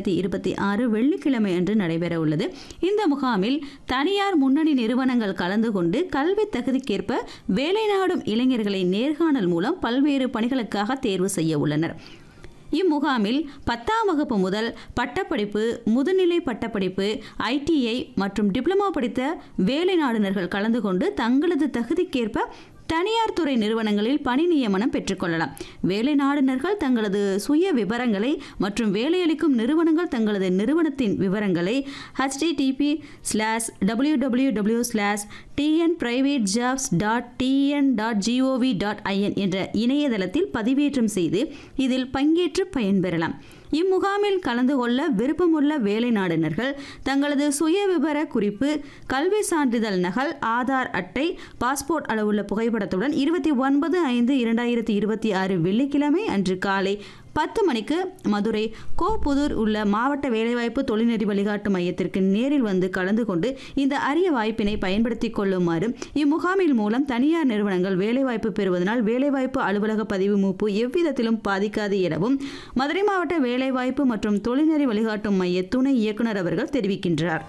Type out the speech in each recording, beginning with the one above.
இரண்டாயிரத்தி இருபத்தி ஆறு வெள்ளிக்கிழமை அன்று நடைபெற உள்ளது இந்த முகாமில் தனியார் முன்னணி நிறுவனங்கள் கலந்து கொண்டு கல்வி தகுதிக்கேற்ப வேலை நாடும் இளைஞர்களை நேர்காணல் மூலம் பல்வேறு பணிகளுக்காக தேர்வு செய்ய உள்ளனர் இம்முகாமில் பத்தாம் வகுப்பு முதல் பட்டப்படிப்பு முதுநிலை பட்டப்படிப்பு ஐடிஐ மற்றும் டிப்ளமா படித்த வேலை நாடுனர்கள் கலந்து கொண்டு தங்களது தகுதிக்கேற்ப தனியார் துறை நிறுவனங்களில் பணி நியமனம் பெற்றுக்கொள்ளலாம் வேலை நாடுனர்கள் தங்களது சுய விவரங்களை மற்றும் வேலையளிக்கும் நிறுவனங்கள் தங்களது நிறுவனத்தின் விவரங்களை HTTP slash W W W slash TN private jobs dot TN dot GOV dot IN என்ற இணையதளத்தில் பதிவேற்றம் செய்து இதில் பங்கேற்று பயன்பெறலாம் இம்முகாமில் கலந்து கொள்ள விருப்பமுள்ள வேலை நாடுனர்கள் தங்களது சுய விவர குறிப்பு கல்வி சான்றிதழ் நகல் ஆதார் அட்டை பாஸ்போர்ட் அளவுள்ள புகைப்படத்துடன் இருபத்தி ஒன்பது ஐந்து இரண்டாயிரத்தி இருபத்தி ஆறு வெள்ளிக்கிழமை அன்று காலை பத்து மணிக்கு மதுரை கோபுதூர் உள்ள மாவட்ட வேலைவாய்ப்பு தொழில்நெறி வழிகாட்டு மையத்திற்கு நேரில் வந்து கலந்து கொண்டு இந்த அரிய வாய்ப்பினை பயன்படுத்திக் கொள்ளுமாறு இம்முகாமில் மூலம் தனியார் நிறுவனங்கள் வேலைவாய்ப்பு பெறுவதனால் வேலைவாய்ப்பு அலுவலக பதிவு மூப்பு எவ்விதத்திலும் பாதிக்காது எனவும் மதுரை மாவட்ட வேலைவாய்ப்பு மற்றும் தொழில்நெறி வழிகாட்டும் மைய துணை இயக்குனர் அவர்கள் தெரிவிக்கின்றார்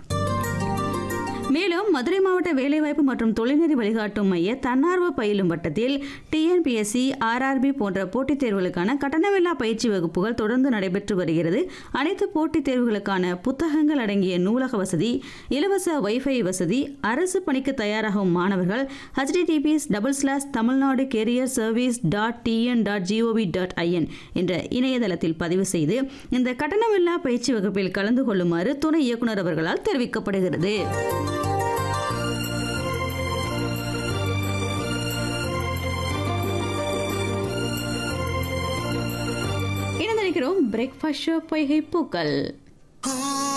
மேலும் மதுரை மாவட்ட வேலைவாய்ப்பு மற்றும் தொழில்நெறி வழிகாட்டும் மைய தன்னார்வ பயிலும் வட்டத்தில் டிஎன்பிஎஸ்சி ஆர்ஆர்பி போன்ற போட்டித் தேர்வுகளுக்கான கட்டணமில்லா பயிற்சி வகுப்புகள் தொடர்ந்து நடைபெற்று வருகிறது அனைத்து போட்டித் தேர்வுகளுக்கான புத்தகங்கள் அடங்கிய நூலக வசதி இலவச வைஃபை வசதி அரசு பணிக்கு தயாராகும் மாணவர்கள் HTTPS double slash Tamilnadu career service dot TN dot GOV dot IN என்ற இணையதளத்தில் பதிவு செய்து இந்த கட்டணமில்லா பயிற்சி வகுப்பில் கலந்து கொள்ளுமாறு துணை இயக்குனர் அவர்களால் தெரிவிக்கப்படுகிறது இணைந்திருக்கிறோம் பிரேக்ஃபாஸ்ட் ஷோ பொய்கை பூக்கள்